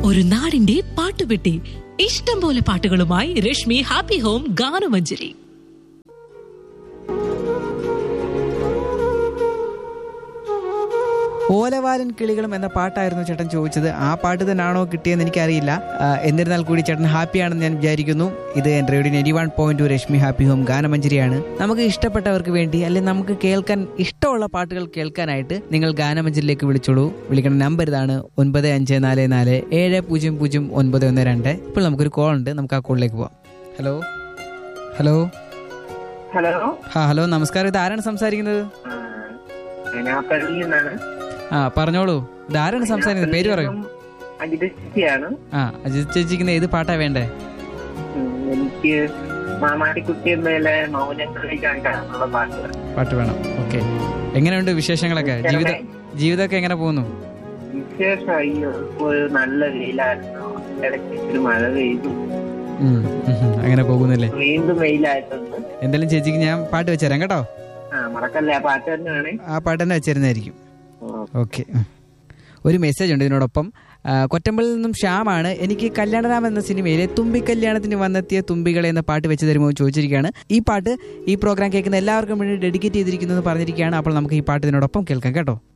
ഒരു നാടിന്റെ പാട്ടുപെട്ടി ഇഷ്ടം പോലെ പാട്ടുകളുമായി രശ്മി ഹാപ്പി ഹോം ഗാനമഞ്ജരി ഓലവാലൻ കിളികളും എന്ന പാട്ടായിരുന്നു ചേട്ടൻ ചോദിച്ചത് ആ പാട്ട് തന്നെയാണോ കിട്ടിയെന്ന് എനിക്കറിയില്ല ആ, എന്നിരുന്നാൽ കൂടി ചേട്ടൻ ഹാപ്പിയാണെന്ന് ഞാൻ വിചാരിക്കുന്നു ഇത് എൻ്റെ radio eighty one point two Rashmi happy home ഗാനമഞ്ജരിയാണ് നമുക്ക് ഇഷ്ടപ്പെട്ടവർക്ക് വേണ്ടി അല്ലെങ്കിൽ നമുക്ക് കേൾക്കാൻ ഇഷ്ടമുള്ള പാട്ടുകൾ കേൾക്കാനായിട്ട് നിങ്ങൾ ഗാനമഞ്ജരിയിലേക്ക് വിളിച്ചോളൂ വിളിക്കുന്ന നമ്പർ ഇതാണ് ഒൻപത് അഞ്ച് നാല് നാല് ഏഴ് പൂജ്യം പൂജ്യം ഒൻപത് ഒന്ന് രണ്ട് ഇപ്പോൾ നമുക്കൊരു കോൾ ഉണ്ട് നമുക്ക് ആ കോളിലേക്ക് പോവാം ഹലോ ഹലോ ഹലോ ആ ഹലോ നമസ്കാരം ഇത് ആരാണ് സംസാരിക്കുന്നത് അതിനാപ്പള്ളിയിൽ നിന്നാണ് ആ പറഞ്ഞോളൂ ഇത് ആരാണ് സംസാരിക്കുന്നത് പേര് പറയൂ അജിത ചേച്ചിയാണ് ആ അജിത് ചേച്ചിക്കുന്ന ഏത് പാട്ടാ വേണ്ടേ ഉം, എനിക്ക് മാമാട്ടിക്കുട്ടി മേലെ മൗനങ്ങളിൽ കണ്ടാണുള്ള പാട്ട് പാട്ട് വേണം ഓക്കെ എങ്ങനെയുണ്ട് വിശേഷങ്ങളൊക്കെ ജീവിത ജീവിതമൊക്കെ എങ്ങനെ പോകുന്നു വിശേഷം അയ്യോ ഇപ്പൊ ഒരു നല്ല വെയിലായിരുന്നു ഇടയ്ക്ക് ഇച്ചിരി മഴ പെയ്തു ഉം, ഉം, ഉം, അങ്ങനെ പോകുന്നില്ലേ വീണ്ടും വെയിലായിട്ടുണ്ട് എന്തായാലും ചേച്ചിക്ക് ഞാൻ പാട്ട് വെച്ചുതരാം കേട്ടോ ആ മറക്കല്ലേ ആ പാട്ട് തന്നെയാണ് ആ പാട്ട് തന്നെ വെച്ചിരുന്നായിരിക്കും ഓക്കെ ഒരു മെസ്സേജ് ഉണ്ട് ഇതിനോടൊപ്പം ആ, കൊറ്റമ്പലിൽ നിന്നും ശ്യാമാണ് എനിക്ക് കല്യാണരാം എന്ന സിനിമയിലെ തുമ്പി കല്യാണത്തിന് വന്നെത്തിയ തുമ്പികളെ എന്ന പാട്ട് വെച്ച് തരുമോ എന്ന് ചോദിച്ചിരിക്കുകയാണ് ഈ പാട്ട് ഈ പ്രോഗ്രാം കേൾക്കുന്ന എല്ലാവർക്കും വേണ്ടി ഡെഡിക്കേറ്റ് ചെയ്തിരിക്കുന്നു എന്ന് പറഞ്ഞിരിക്കുകയാണ് അപ്പോൾ നമുക്ക് ഈ പാട്ട് ഇതിനോടൊപ്പം കേൾക്കാം കേട്ടോ